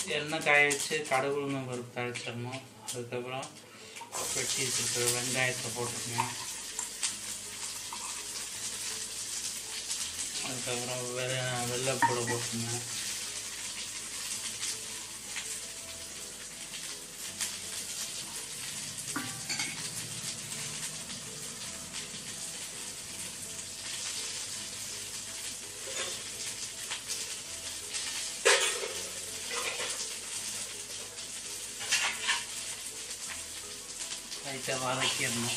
எண்ணெய் காய வச்சு கடுகு உளுந்தம் பருப்பு தாளிச்சிடணும் அதுக்கப்புறம் வெட்டி வச்சுருக்க வெங்காயத்தை போட்டுக்கணும் அதுக்கப்புறம் வெ வெள்ளைப்பூடை போட்டுங்க லைட்டாக வதக்கிடணும்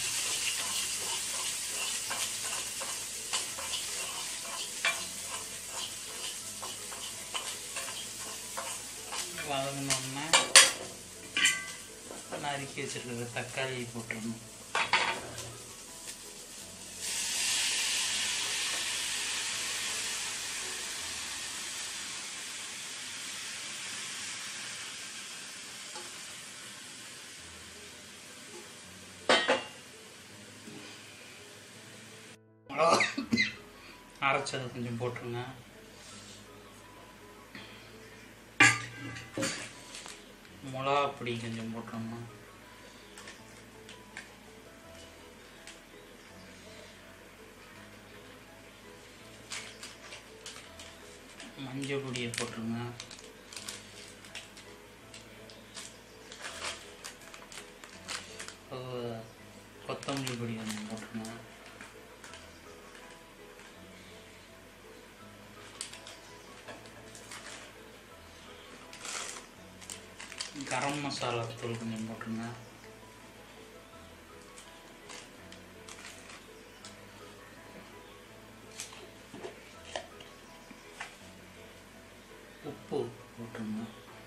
வதங்கினோடனே நறுக்கி வச்சிருக்கிற தக்காளி போட்டுடணும் மிளகா அரைச்சதை கொஞ்சம் போட்டுருங்க மிளகா பொடி கொஞ்சம் போட்டுருங்க மஞ்சள் பொடியை போட்டுருங்க கொ- கொத்தமல்லி பொடி கொஞ்சம் போட்டுருங்க கரம் மசாலா தூள் கொஞ்சம் போட்டுருங்க உப்பு போட்டுருங்க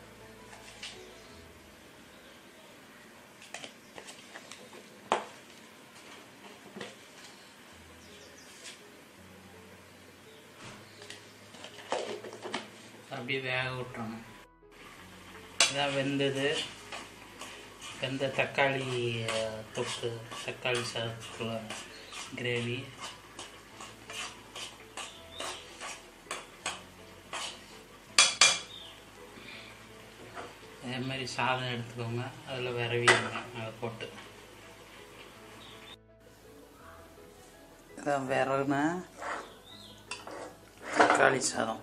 அப்படியே வேக விட்டுறணும் இதான் வெந்தது வெந்த தக்காளி அஹ், தொக்கு தக்காளி சாதத்துக்குள்ள கிரேவி அதே மாதிரி சாதம் எடுத்துக்கோங்க அதில் விரவிடுங்க அதை போட்டு இதான் விரவுன தக்காளி சாதம்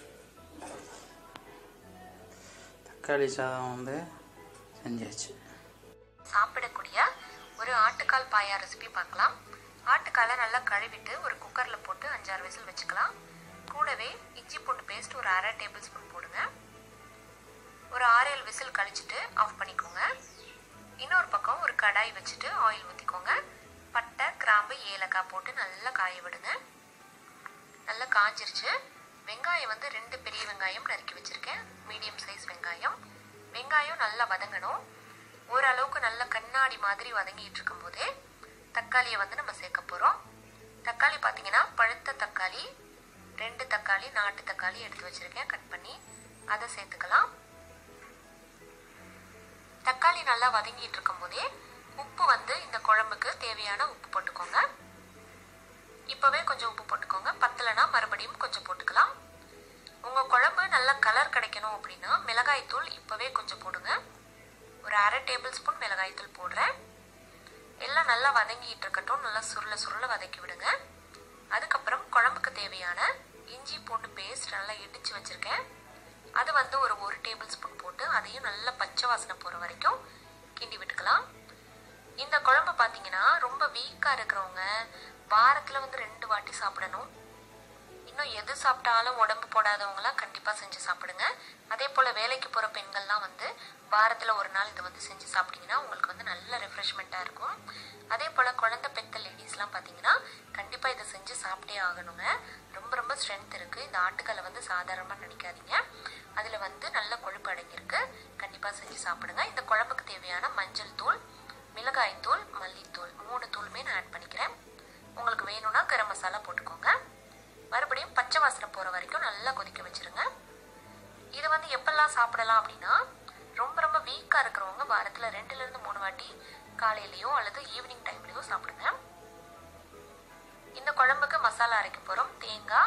தக்காளி சாதம் வந்து செஞ்சாச்சு சாப்பிடக்கூடிய ஒரு ஆட்டுக்கால் பாயா ரெசிபி பார்க்கலாம் ஆட்டுக்காலை நல்லா கழுவிட்டு ஒரு குக்கரில் போட்டு அஞ்சாறு விசில் வச்சுக்கலாம் கூடவே இஞ்சி பூண்டு பேஸ்ட் ஒரு அரை டேபிள் ஸ்பூன் போடுங்க ஒரு ஆறேழு விசில் கழிச்சிட்டு ஆஃப் பண்ணிக்கோங்க இன்னொரு பக்கம் ஒரு கடாய் வச்சுட்டு ஆயில் ஊற்றிக்கோங்க பட்டை கிராம்பு ஏலக்காய் போட்டு நல்லா காய விடுங்க நல்லா காஞ்சிருச்சு வெங்காயம் வந்து ரெண்டு பெரிய வெங்காயம் நறுக்கி வச்சிருக்கேன் மீடியம் சைஸ் வெங்காயம் வெங்காயம் நல்லா வதங்கணும் ஓரளவுக்கு நல்ல கண்ணாடி மாதிரி வதங்கிட்டு இருக்கும்போதே தக்காளியை வந்து நம்ம சேர்க்க போகிறோம் தக்காளி பார்த்தீங்கன்னா பழுத்த தக்காளி ரெண்டு தக்காளி நாட்டு தக்காளி எடுத்து வச்சிருக்கேன் கட் பண்ணி அதை சேர்த்துக்கலாம் தக்காளி நல்லா வதங்கிட்டு இருக்கும்போதே உப்பு வந்து இந்த குழம்புக்கு தேவையான உப்பு போட்டுக்கோங்க இப்போவே கொஞ்சம் உப்பு போட்டுக்கோங்க பத்தலைனா மறுபடியும் கொஞ்சம் போட்டுக்கலாம் உங்கள் குழம்பு நல்லா கலர் கிடைக்கணும் அப்படின்னா மிளகாய்த்தூள் இப்போவே கொஞ்சம் போடுங்க ஒரு அரை டேபிள் ஸ்பூன் மிளகாய்த்தூள் போடுறேன் எல்லாம் நல்லா வதங்கிட்டு இருக்கட்டும் நல்லா சுருள சுருள வதக்கி விடுங்க அதுக்கப்புறம் குழம்புக்கு தேவையான இஞ்சி பூண்டு பேஸ்ட் நல்லா இடிச்சு வச்சிருக்கேன் அது வந்து ஒரு ஒரு டேபிள் ஸ்பூன் போட்டு அதையும் நல்லா பச்சை வாசனை போகிற வரைக்கும் கிண்டி விட்டுக்கலாம் இந்த குழம்பு பார்த்தீங்கன்னா ரொம்ப வீக்காக இருக்கிறவங்க வாரத்தில் வந்து ரெண்டு வாட்டி சாப்பிடணும் இன்னும் எது சாப்பிட்டாலும் உடம்பு போடாதவங்களாம் கண்டிப்பாக செஞ்சு சாப்பிடுங்க அதே போல் வேலைக்கு போகிற பெண்கள்லாம் வந்து வாரத்தில் ஒரு நாள் இதை வந்து செஞ்சு சாப்பிட்டீங்கன்னா உங்களுக்கு வந்து நல்ல ரெஃப்ரெஷ்மெண்ட்டாக இருக்கும் அதே போல் குழந்தை பெத்த லேடிஸ்லாம் பார்த்தீங்கன்னா கண்டிப்பாக இதை செஞ்சு சாப்பிட்டே ஆகணுங்க ரொம்ப ரொம்ப ஸ்ட்ரென்த் இருக்குது இந்த ஆட்டுக்கல்லை வந்து சாதாரணமாக நினைக்காதீங்க அதில் வந்து நல்ல கொழுப்பு அடங்கியிருக்கு கண்டிப்பாக செஞ்சு சாப்பிடுங்க இந்த குழம்புக்கு தேவையான மஞ்சள் தூள் மிளகாய் தூள் மல்லித்தூள் மூணு தூளுமே நான் ஆட் பண்ணிக்கிறேன் உங்களுக்கு வேணும்னா கரம் மசாலா போட்டுக்கோங்க மறுபடியும் பச்சை வாசனை போகிற வரைக்கும் நல்லா கொதிக்க வச்சிருங்க இது வந்து எப்பெல்லாம் சாப்பிடலாம் அப்படின்னா ரொம்ப ரொம்ப வீக்காக இருக்கிறவங்க வாரத்தில் ரெண்டுலேருந்து மூணு வாட்டி காலையிலையோ அல்லது ஈவினிங் டைம்லேயோ சாப்பிடுங்க இந்த குழம்புக்கு மசாலா அரைக்க போகிறோம் தேங்காய்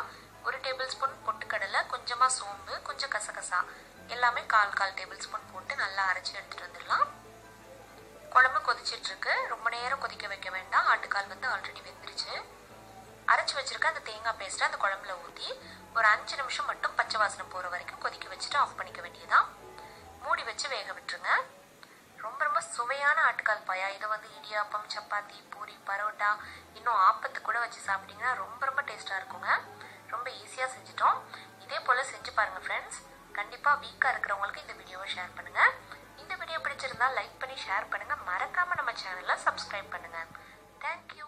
ஒரு டேபிள் ஸ்பூன் பொட்டுக்கடலை கொஞ்சமாக சோம்பு கொஞ்சம் கசகசா எல்லாமே கால் கால் டேபிள் ஸ்பூன் போட்டு நல்லா அரைச்சி எடுத்துகிட்டு வந்துடலாம் குழம்பு கொதிச்சிட்டு இருக்கு ரொம்ப நேரம் கொதிக்க வைக்க வேண்டாம் ஆட்டுக்கால் வந்து ஆல்ரெடி வெந்துருச்சு அரைச்சி வச்சிருக்க அந்த தேங்காய் பேஸ்ட்டை அந்த குழம்புல ஊற்றி ஒரு அஞ்சு நிமிஷம் மட்டும் பச்சை வாசனை போகிற வரைக்கும் கொதிக்க வச்சுட்டு ஆஃப் பண்ணிக்க வேண்டியதான் மூடி வச்சு வேக விட்டுருங்க ரொம்ப ரொம்ப சுவையான ஆட்டுக்கால் பாயா இதை வந்து இடியாப்பம் சப்பாத்தி பூரி பரோட்டா இன்னும் ஆப்பத்து கூட வச்சு சாப்பிட்டீங்கன்னா ரொம்ப ரொம்ப டேஸ்ட்டாக இருக்குங்க ரொம்ப ஈஸியாக செஞ்சுட்டோம் இதே போல் செஞ்சு பாருங்கள் ஃப்ரெண்ட்ஸ் கண்டிப்பாக வீக்காக இருக்கிறவங்களுக்கு இந்த வீடியோவை ஷேர் பண்ணுங்கள் இந்த வீடியோ பிடிச்சிருந்தா லைக் பண்ணி ஷேர் பண்ணுங்கள் மறக்காமல் நம்ம சேனலை சப்ஸ்கிரைப் பண்ணுங்கள் தேங்க்யூ